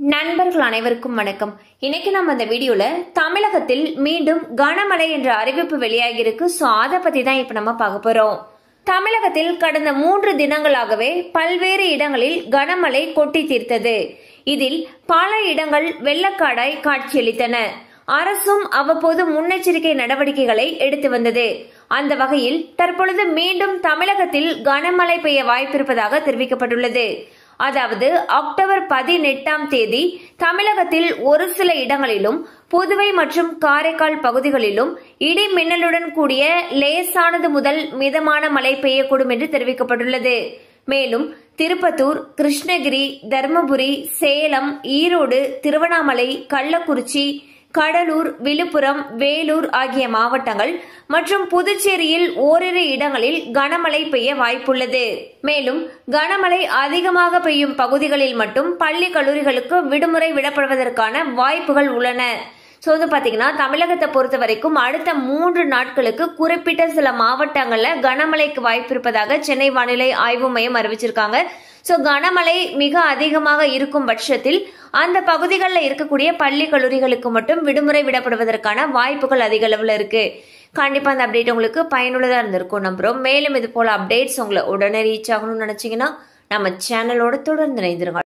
நண்பர்கள் அனைவருக்கும் வணக்கம் இன்னைக்கு நம்ம இந்த வீடியோல தமிழகத்தில் மீண்டும் கனமழை என்ற அறிவிப்பு வெளியாகியிருக்கு ஸோ அதை பத்தி தான் இப்ப நம்ம பார்க்க போறோம் தமிழகத்தில் கடந்த மூன்று தினங்களாகவே பல்வேறு இடங்களில் கனமழை கொட்டி தீர்த்தது இதில் பல இடங்கள் வெள்ளக்காடாய் காட்சியளித்தன அரசும் அவ்வப்போது முன்னெச்சரிக்கை நடவடிக்கைகளை எடுத்து வந்தது அந்த வகையில் தற்பொழுது மீண்டும் தமிழகத்தில் கனமழை பெய்ய வாய்ப்பிருப்பதாக தெரிவிக்கப்பட்டுள்ளது அதாவது அக்டோபர் பதினெட்டாம் தேதி தமிழகத்தில் ஒரு சில இடங்களிலும் புதுவை மற்றும் காரைக்கால் பகுதிகளிலும் இடி மின்னலுடன் கூடிய லேசானது முதல் மிதமான மழை பெய்யக்கூடும் என்று தெரிவிக்கப்பட்டுள்ளது மேலும் திருப்பத்தூர் கிருஷ்ணகிரி தருமபுரி சேலம் ஈரோடு திருவண்ணாமலை கள்ளக்குறிச்சி கடலூர் விழுப்புரம் வேலூர் ஆகிய மாவட்டங்கள் மற்றும் புதுச்சேரியில் ஓரிரு இடங்களில் கனமழை பெய்ய வாய்ப்புள்ளது மேலும் கனமழை அதிகமாக பெய்யும் பகுதிகளில் மட்டும் பள்ளி கல்லூரிகளுக்கு விடுமுறை விடப்படுவதற்கான வாய்ப்புகள் உள்ளன ஸோ வந்து பார்த்தீங்கன்னா தமிழகத்தை பொறுத்த வரைக்கும் அடுத்த மூன்று நாட்களுக்கு குறிப்பிட்ட சில மாவட்டங்களில் கனமழைக்கு வாய்ப்பு இருப்பதாக சென்னை வானிலை ஆய்வு மையம் அறிவிச்சிருக்காங்க ஸோ கனமழை மிக அதிகமாக இருக்கும் பட்சத்தில் அந்த பகுதிகளில் இருக்கக்கூடிய பள்ளி கல்லூரிகளுக்கு மட்டும் விடுமுறை விடப்படுவதற்கான வாய்ப்புகள் அதிக அளவில் இருக்கு கண்டிப்பா அந்த அப்டேட் உங்களுக்கு பயனுள்ளதா இருந்திருக்கும் நம்புறோம் மேலும் இது போல அப்டேட்ஸ் உங்களை உடனே ரீச் ஆகணும்னு நினைச்சீங்கன்னா நம்ம சேனலோட தொடர்ந்து இணைந்திருங்க